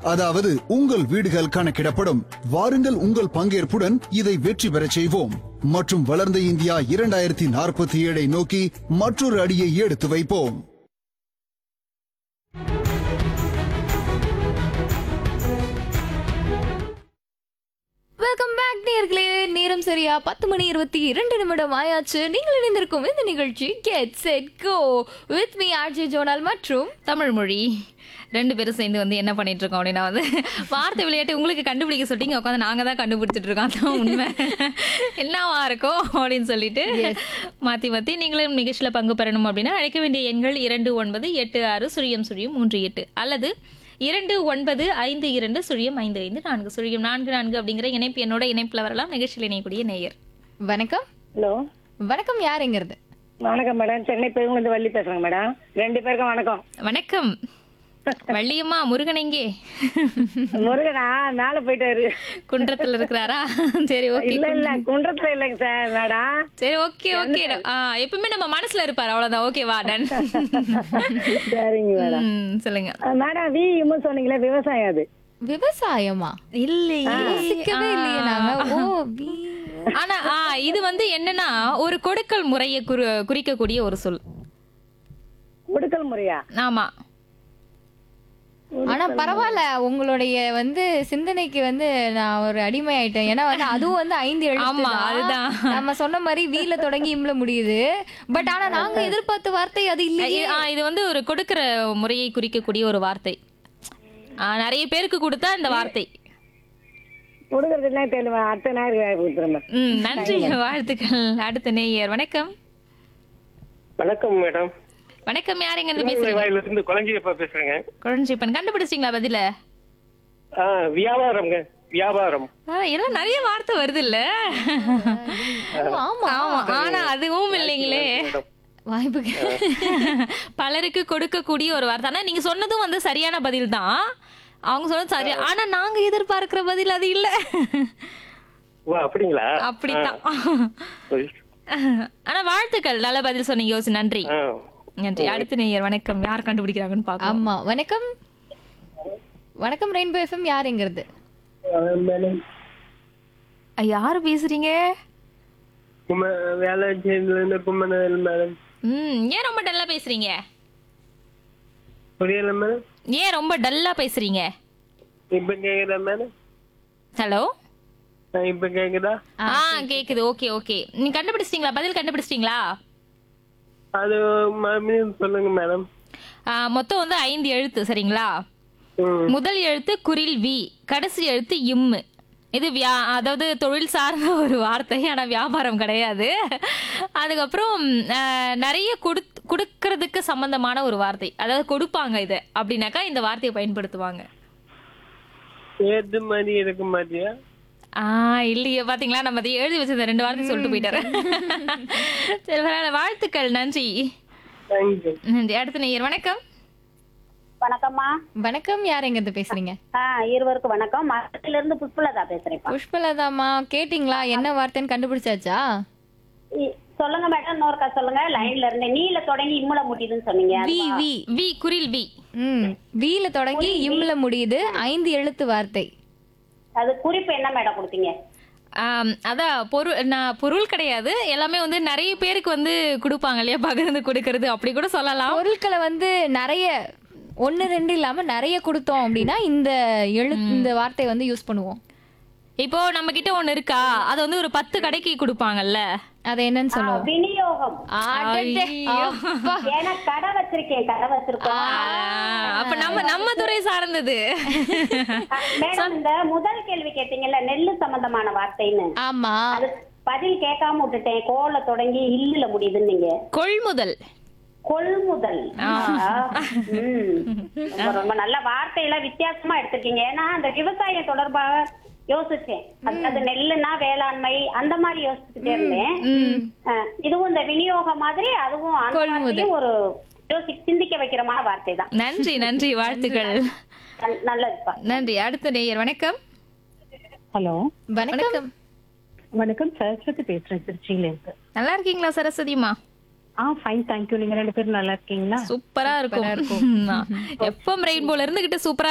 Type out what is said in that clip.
அதாவது உங்கள் வீடுகள் கணக்கிடப்படும் வாருங்கள் உங்கள் பங்கேற்புடன் இதை வெற்றி பெறச் செய்வோம் மற்றும் வளர்ந்த இந்தியா இரண்டாயிரத்தி நாற்பத்தி ஏழை நோக்கி மற்றொரு அடியை எடுத்து வைப்போம் வெல்கம் பேக் நேர்களே நேரம் சரியா பத்து மணி இருபத்தி இரண்டு நிமிடம் ஆயாச்சு நீங்கள் இணைந்திருக்கும் இந்த நிகழ்ச்சி get set go with me RJ Jonal மற்றும் தமிழ் மொழி ரெண்டு பேரும் சேர்ந்து வந்து என்ன பண்ணிட்டு இருக்கோம் அப்படின்னா வந்து வார்த்தை விளையாட்டு உங்களுக்கு கண்டுபிடிக்க சொல்லிட்டீங்க உட்காந்து நாங்க தான் கண்டுபிடிச்சிட்டு இருக்கோம் அதான் உண்மை என்னவா இருக்கும் அப்படின்னு சொல்லிட்டு மாத்தி மாத்தி நீங்களும் நிகழ்ச்சியில பங்கு பெறணும் அப்படின்னா அழைக்க வேண்டிய எண்கள் இரண்டு ஒன்பது எட்டு ஆறு சுழியம் சுழியம் மூன்று எட்டு அல்லது இரண்டு ஒன்பது ஐந்து இரண்டு சுழியம் ஐந்து ஐந்து நான்கு சுழியம் நான்கு நான்கு அப்படிங்கிற இணைப்பு என்னோட இணைப்புல வரலாம் நிகழ்ச்சியில் இணையக்கூடிய நேயர் வணக்கம் ஹலோ வணக்கம் யாருங்கிறது வணக்கம் மேடம் சென்னை பெருங்குளந்து வள்ளி பேசுறேங்க மேடம் ரெண்டு பேருக்கும் வணக்கம் வணக்கம் வள்ளியம்மா முருகன் எங்கே முருகனா மேல போயிட்டாரு குன்றத்துல இருக்கிறாரா சரி ஓகே இல்ல இல்ல குன்றத்துல இல்லைங்க சார் மேடம் சரி ஓகே ஓகே ஆ எப்பவுமே நம்ம மனசுல இருப்பாரு அவ்வளவுதான் ஓகேவா டன் சரிங்க மேடம் ம், சொல்லுங்க அஹ் மேடம் வி இம்மு சொன்னீங்களே விவசாயம் அது விவசாயமா இல்லையே யோசிக்கவே இல்லையே நாங்க ஓ வி- ஆனா ஆ, இது வந்து என்னன்னா ஒரு கொடுக்கல் முறையை குறி குறிக்கக்கூடிய ஒரு சொல் கொடுக்கல் முறையா ஆமா ஆனா பரவாயில்ல உங்களுடைய வந்து சிந்தனைக்கு வந்து நான் ஒரு அடிமை ஆயிட்டேன் ஏன்னா வந்து அதுவும் வந்து ஐந்து எழுத்து ஆமா, தான். அதுதான். நம்ம சொன்ன மாதிரி வீல தொடங்கி இம்ல முடியுது பட் ஆனா நாங்க எதிர்பார்த்த வார்த்தை அது இல்லையே இ- ஆ, இது வந்து ஒரு கொடுக்கிற முறையை குறிக்கக்கூடிய ஒரு வார்த்தை ஆ, நிறைய பேருக்கு கொடுத்தா இந்த வார்த்தை கொடுக்கறதுலாம் தெரியல அடுத்த ஞாயிறு கொடுத்துருங்க ம் நன்றி வாழ்த்துக்கள் அடுத்த நேயர் வணக்கம் வணக்கம் மேடம் வணக்கம் யாருங்க இருந்து பேசுறீங்க வாயில இருந்து குழஞ்சியப்பா பேசுறேங்க குழஞ்சிப்பன் கண்டுபிடிச்சிங்களா பதில ஆ வியாபாரம்ங்க வியாபாரம் ஆ, எல்லாம் நிறைய வார்த்தை வருது இல்ல ஆமா ஆமா ஆனா அதுவும் இல்லைங்களே மேடம் வாய்ப்புக்கு பலருக்கு கொடுக்கக்கூடிய ஒரு வார்த்தை ஆனா நீங்க சொன்னதும் வந்து சரியான பதில் தான் அவங்க சொன்னது சரி ஆனா நாங்க எதிர்பார்க்கிற பதில் அது இல்ல ஓ அப்படிங்களா அப்படித்தான் சரி. ஆனா வாழ்த்துக்கள் நல்ல பதில் சொன்னீங்க யோசி நன்றி ஆ. நன்றி அடுத்த நேயர் வணக்கம் யார் கண்டுபிடிக்கிறாங்கன்னு பாக்கலாம் ஆமா வணக்கம் வணக்கம் ரெயின்போ எஃப்எம் யாருங்கிறது யாரு பேசுறீங்க கும- வேளாச்சேரியில இருந்து கும்மனவேல் மேடம் ம் ஏன் ரொம்ப டல்லா பேசுறீங்க புரியல மேடம் ஏன் ரொம்ப டல்லா பேசுறீங்க இப்ப கேக்குதா மேடம் ஹலோ ஆ, இப்ப கேக்குதா ஆ கேக்குது ஓகே ஓகே நீங்க கண்டுபிடிச்சிட்டீங்களா பதில் கண்டுபிடிச்சிட்டீங்களா அது மறுபடியும் சொல்லுங்க மேடம் ஆ, மொத்தம் வந்து ஐந்து எழுத்து சரிங்களா ம். முதல் எழுத்து குரில் வி கடைசி எழுத்து இம்மு இது வியா அதாவது தொழில் சார்ந்த ஒரு வார்த்தை ஆனா வியாபாரம் கிடையாது அதுக்கப்புறம் ஆ, நிறைய கொடு கொடுக்கறதுக்கு சம்பந்தமான ஒரு வார்த்தை அதாவது கொடுப்பாங்க இது அப்படின்னாக்கா இந்த வார்த்தையை பயன்படுத்துவாங்க ஏத்து மாதிரி இருக்க மாட்டியா ஆ இல்லையே பாத்தீங்களா நம்ம அதை எழுதி வச்சிருந்த ரெண்டு வார்த்தை சொல்லிட்டு போயிட்டாரு சரி பரவாயில்ல. வாழ்த்துக்கள் நன்றி தேங்க்யூ நன்றி அடுத்த நேயர் வணக்கம் வணக்கம்மா வணக்கம் யாருங்கிறது பேசுறீங்க ஆ இருவருக்கும் வணக்கம் மதுரையில இருந்து புஷ்பலதா பேசுறேன்ப்பா புஷ்பலதாமா கேட்டிங்களா என்ன வார்த்தைன்னு கண்டுபிடிச்சாச்சா இ- சொல்லுங்க மேடம் இன்னொருக்கா சொல்லுங்க லைன்ல இருந்து நீல தொடங்கி இம்முல முட்டிதுன்னு சொன்னீங்க வி வி வி குரில் வி ம் வீல தொடங்கி இம்ல முடியுது ஐந்து எழுத்து வார்த்தை அது குறிப்பு என்ன மேடம் கொடுத்தீங்க ஆம், அதான் பொருள் நான் பொருள் கிடையாது எல்லாமே வந்து நிறைய பேருக்கு வந்து கொடுப்பாங்க இல்லையா பகிர்ந்து கொடுக்கறது அப்படி கூட சொல்லலாம் பொருட்களை வந்து நிறைய ஒன்னு ரெண்டு இல்லாம நிறைய கொடுத்தோம் அப்படின்னா இந்த எழு இந்த வார்த்தை வந்து யூஸ் பண்ணுவோம் இப்போ நம்ம கிட்ட ஒண்ணு இருக்கா அது வந்து ஒரு பத்து கடைக்கு கொடுப்பாங்கல்ல அதை என்னன்னு சொல்லுவோம் விநியோகம் அடடே, அப்பா. ஏன்னா கடை வச்சிருக்கேன் கடை வச்சிருக்கோம் ஆ, அப்ப நம்ம நம்ம துறை சார்ந்தது மேடம் இந்த முதல் கேள்வி கேட்டீங்கல்ல நெல்லு சம்பந்தமான வார்த்தைன்னு ஆமா அது பதில் கேட்காம விட்டுட்டேன் கோல தொடங்கி இல்லுல முடியுதுன்னு நீங்க கொள்முதல் கொள்முதல் ஆ, ம். ரொம்ப ரொம்ப நல்ல வார்த்தையெல்லாம் வித்தியாசமா எடுத்திருக்கீங்க ஏன்னா அந்த விவசாயம் தொடர்பாக யோசிச்சேன் அதாவது நெல்லுனா வேளாண்மை அந்த மாதிரி யோசிச்சுட்டே இருந்தேன் ஆ, இதுவும் இந்த விநியோகம் மாதிரி அதுவும் அந்த கொள்முதல். வார்த்தையும் ஒரு யோசி சிந்திக்க வைக்கிறமான வார்த்தை தான் நன்றி நன்றி வாழ்த்துக்கள் நல்- நல்லதுப்பா நன்றி அடுத்த நேயர் வணக்கம் ஹலோ வணக்கம் வணக்கம் சரஸ்வதி பேசுறேன் திருச்சியில இருந்து நல்லா இருக்கீங்களா சரஸ்வதிமா ஆ ஃபைன் தேங்க்யூ நீங்க ரெண்டு பேரும் நல்லா இருக்கீங்களா சூப்பரா இருக்கும் எப்பம் ரெயின்போல இருந்துகிட்டு சூப்பரா